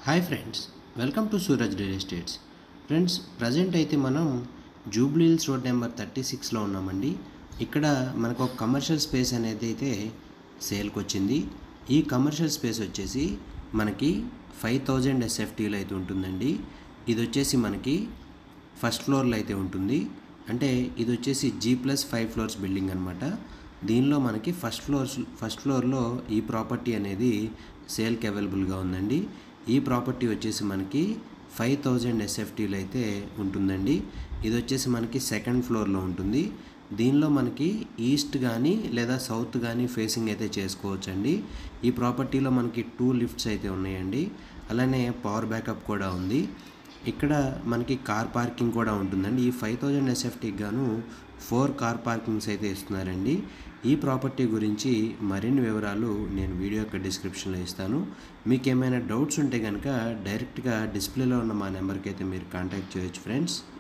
hi friends welcome to Suraj real estates friends present అయితే మనం Jubilee Hills road number thirty సిక్స్లో ఉన్నామండి ఇక్కడ మనకు ఒక కమర్షియల్ స్పేస్ అనేది అయితే సేల్కి వచ్చింది ఈ కమర్షియల్ స్పేస్ వచ్చేసి మనకి ఫైవ్ థౌజండ్ ఎస్ఎఫ్టీలో అయితే ఉంటుందండి ఇది వచ్చేసి మనకి ఫస్ట్ ఫ్లోర్లో అయితే ఉంటుంది అంటే ఇది వచ్చేసి G plus five floors building అనమాట దీనిలో మనకి ఫస్ట్ ఫ్లోర్స్ ఫస్ట్ ఫ్లోర్లో ఈ ప్రాపర్టీ అనేది సేల్కి అవైలబుల్గా ఉందండి ఈ ప్రాపర్టీ వచ్చేసి మనకి ఫైవ్ థౌజండ్ ఎస్ఎఫ్టీలో అయితే ఉంటుందండి ఇది వచ్చేసి మనకి సెకండ్ ఫ్లోర్లో ఉంటుంది దీనిలో మనకి ఈస్ట్ కానీ లేదా సౌత్ కానీ ఫేసింగ్ అయితే చేసుకోవచ్చండి ఈ ప్రాపర్టీలో మనకి టూ లిఫ్ట్స్ అయితే ఉన్నాయండి అలానే పవర్ బ్యాకప్ కూడా ఉంది ఇక్కడ మనకి కార్ పార్కింగ్ కూడా ఉంటుందండి ఈ ఫైవ్ థౌజండ్ ఎస్ఎఫ్టీకి గాను ఫోర్ కార్ పార్కింగ్స్ అయితే ఇస్తున్నారండి ఈ ప్రాపర్టీ గురించి మరిన్ని వివరాలు నేను వీడియో యొక్క డిస్క్రిప్షన్లో ఇస్తాను మీకు ఏమైనా డౌట్స్ ఉంటే కనుక డైరెక్ట్గా డిస్ప్లేలో ఉన్న మా నెంబర్కి అయితే మీరు కాంటాక్ట్ చేయొచ్చు ఫ్రెండ్స్